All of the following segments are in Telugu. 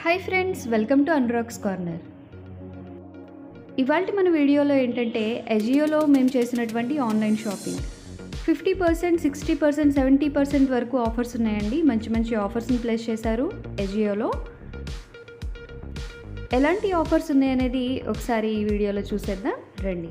హాయ్ ఫ్రెండ్స్ వెల్కమ్ టు అన్రాక్స్ కార్నర్ ఇవాళ మన వీడియోలో ఏంటంటే ఎజియోలో మేము చేసినటువంటి online shopping fifty percent sixty percent seventy percent వరకు ఆఫర్స్ ఉన్నాయండి మంచి మంచి ఆఫర్స్ని ప్లేస్ చేశారు ఎజియోలో ఎలాంటి ఆఫర్స్ ఉన్నాయనేది ఒకసారి ఈ వీడియోలో చూసేద్దాం రండి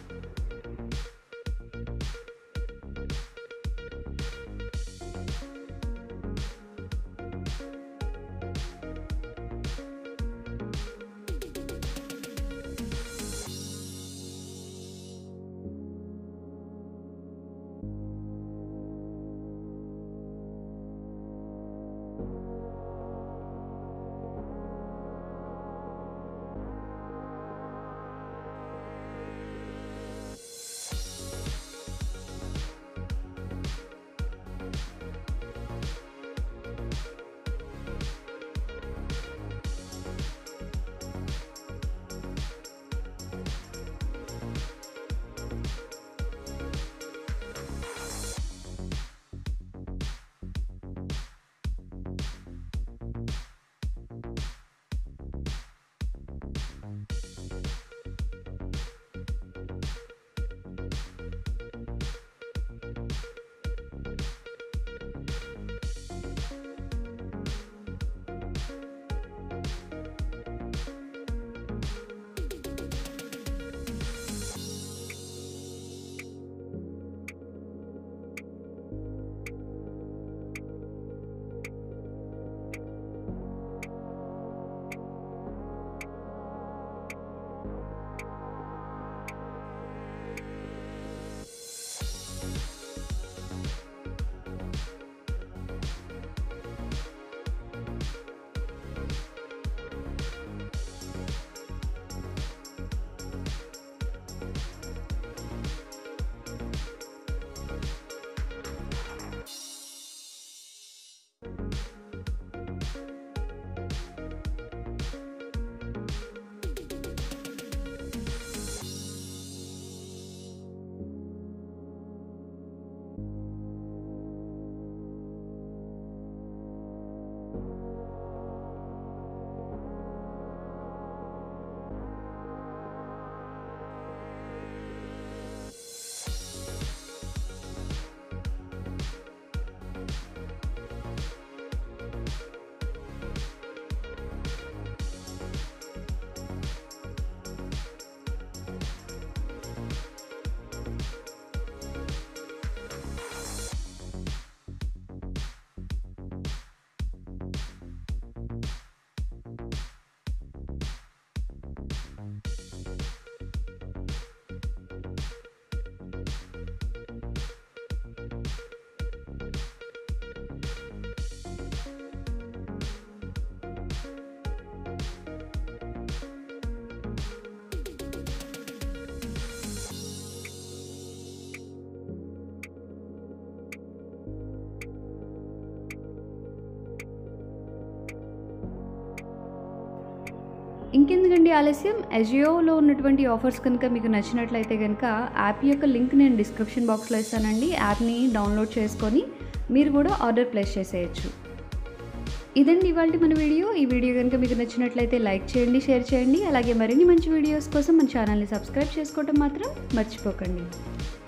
ఇంకెందుకండి ఆలస్యం ఎజియోలో ఉన్నటువంటి ఆఫర్స్ కనుక మీకు నచ్చినట్లయితే కనుక యాప్ యొక్క లింక్ నేను డిస్క్రిప్షన్ బాక్స్లో ఇస్తానండి యాప్ని డౌన్లోడ్ చేసుకొని మీరు కూడా ఆర్డర్ ప్లేస్ చేసేయచ్చు ఇదండి ఇవాళ మన వీడియో ఈ వీడియో కనుక మీకు నచ్చినట్లయితే లైక్ చేయండి షేర్ చేయండి అలాగే మరిన్ని మంచి వీడియోస్ కోసం మన ఛానల్ని సబ్స్క్రైబ్ చేసుకోవడం మాత్రం మర్చిపోకండి